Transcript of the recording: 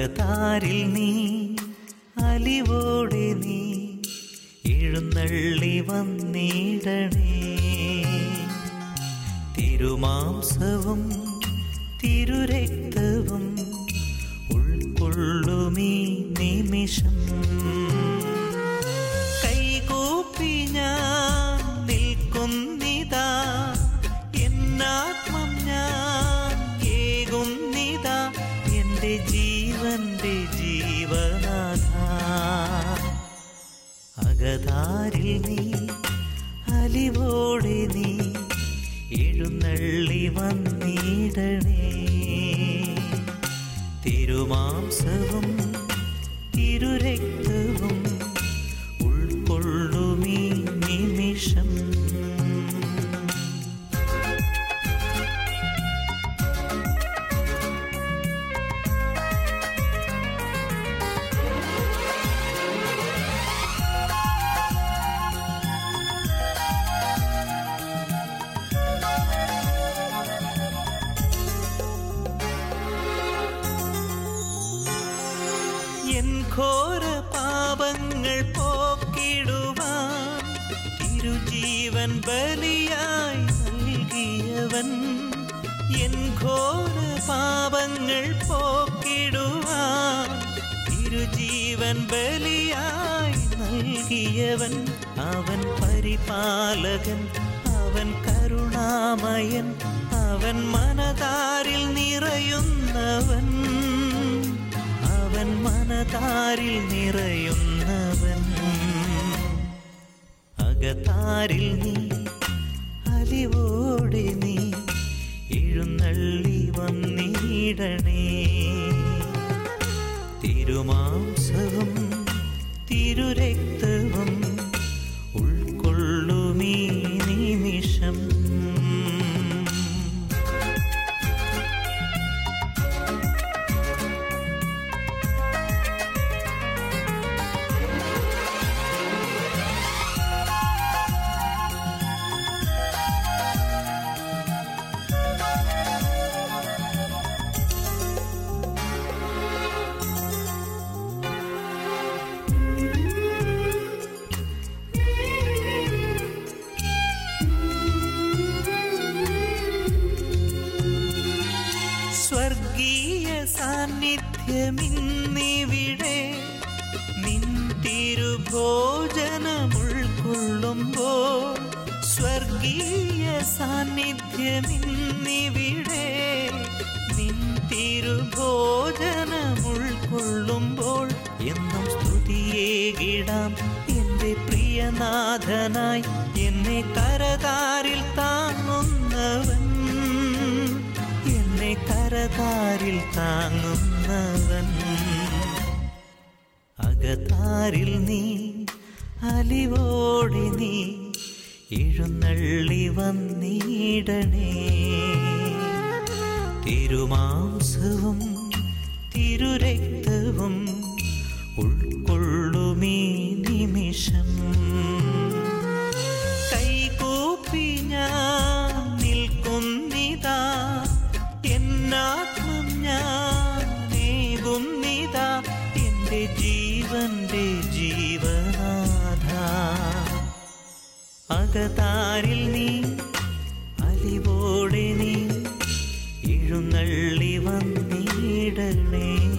അകതാരിൽ നീ അലിവോടെ നീ എഴുന്നള്ളി വന്നിടണേ തിരുമാംസവും തിരുരക്തവും ഉൾക്കൊള്ളുമീ നിമിഷം കൈകൂപ്പി ഞാൻ നിൽക്കുന്നിതാ എന്നാത്മം ഞാൻ ഏകുന്നിതാ എൻ്റെ ജീവന്റെ ജീവനാഥ അകതാരിൽ നീ അലിവോടെ നീ എഴുന്നള്ളി വന്നിടണേ തിരുമാംസവും തിരുരക്തവും ഉൾക്കൊള്ളുമീ നിമിഷം എൻ ഘോര പാപങ്ങൾ പോക്കിടുവാൻ തിരുജീവൻ ബലിയായി നൽകിയവൻ എൻ ഘോര പാപങ്ങൾ പോക്കിടുവാൻ തിരുജീവൻ ബലിയായി നൽകിയവൻ അവൻ പരിപാലകൻ അവൻ കരുണാമയൻ അവൻ മനതാരിൽ നിറയുന്നവൻ അവൻ മനതാരിൽ നിറയുന്നവൻ അകതാരിൽ നീ അലിവോടെ നീ എഴുന്നള്ളി വന്നിടണേ തിരുമാംസവും തിരുരക്തവും ഉൾക്കൊള്ളുമീ നിമിഷം സ്വർഗീയ സാന്നിധ്യമിന്നിവിടെ നിൻ തിരുഭോജനമുൾക്കൊള്ളുമ്പോൾ സ്വർഗീയ സാന്നിധ്യമിന്നിവിടെ നിൻ തിരുഭോജനമുൾക്കൊള്ളുമ്പോൾ എന്നും സ്തുതിയേകിടാം എൻ്റെ പ്രിയനാഥനായി എന്നെ കരതാരിൽ താങ്ങുന്നവൻ എന്നെ കരതാരിൽ താങ്ങുന്നവൻ അകതാരിൽ നീ അലിവോടെ നീ എഴുന്നള്ളി വന്നിടണേ തിരുമാംസവും തിരുരക്തവും ഉൾക്കൊള്ളുമീ നിമിഷം കൈകൂപ്പി ഞാൻ നിൽക്കുന്നിതാ എന്നാത്മം ഞാൻ നേകുന്നിതാ എൻ്റെ ജീവന്റെ ജീവനാഥ അകതാരിൽ നീ അലിവോടെ നീ എഴുന്നള്ളി വന്നിടണേ